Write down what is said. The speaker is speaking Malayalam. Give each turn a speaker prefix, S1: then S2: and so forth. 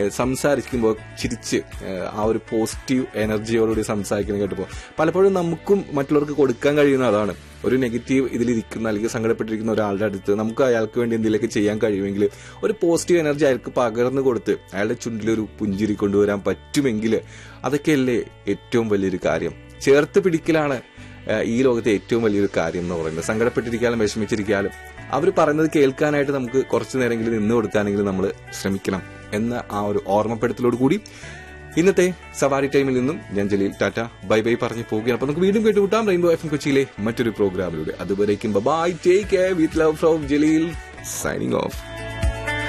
S1: ഏഹ്, സംസാരിക്കുമ്പോൾ ചിരിച്ച് ഏഹ്, ആ ഒരു പോസിറ്റീവ് എനർജിയോടുകൂടി സംസാരിക്കുന്നത് കേട്ടപ്പോൾ പലപ്പോഴും നമുക്കും മറ്റുള്ളവർക്ക് കൊടുക്കാൻ കഴിയുന്ന അതാണ് ഒരു നെഗറ്റീവ് ഇതിലിരിക്കുന്ന അല്ലെങ്കിൽ സങ്കടപ്പെട്ടിരിക്കുന്ന ഒരാളുടെ അടുത്ത് നമുക്ക് അയാൾക്ക് വേണ്ടി എന്തെങ്കിലുമൊക്കെ ചെയ്യാൻ കഴിയുമെങ്കിൽ ഒരു പോസിറ്റീവ് എനർജി അയാൾക്ക് പകർന്നു കൊടുത്ത് അയാളുടെ ചുണ്ടിലൊരു പുഞ്ചിരി കൊണ്ടുവരാൻ പറ്റുമെങ്കിൽ അതൊക്കെയല്ലേ ഏറ്റവും വലിയൊരു കാര്യം ചേർത്ത് പിടിക്കലാണ് ഏഹ്, ഈ ലോകത്തെ ഏറ്റവും വലിയൊരു കാര്യം എന്ന് പറയുന്നത് സങ്കടപ്പെട്ടിരിക്കാനും വിഷമിച്ചിരിക്കാനും അവർ പറയുന്നത് കേൾക്കാനായിട്ട് നമുക്ക് കുറച്ചു നേരമെങ്കിലും നിന്ന് കൊടുക്കാനെങ്കിലും നമ്മൾ ശ്രമിക്കണം എന്ന ആ ഒരു ഓർമ്മപ്പെടുത്തലോട് കൂടി ഇന്നത്തെ സവാരി ടൈമിൽ നിന്നും ഞാൻ ജലീൽ ടാറ്റ ബൈ ബൈ പറഞ്ഞു പോവുകയാണ് അപ്പൊ നമുക്ക് വീണ്ടും കേട്ടുകൂട്ടാം റെയിൻബോ എഫ് എം കൊച്ചിയിലെ മറ്റൊരു പ്രോഗ്രാമിലൂടെ അതുവരേക്കും bye take care with love from Jaleel signing of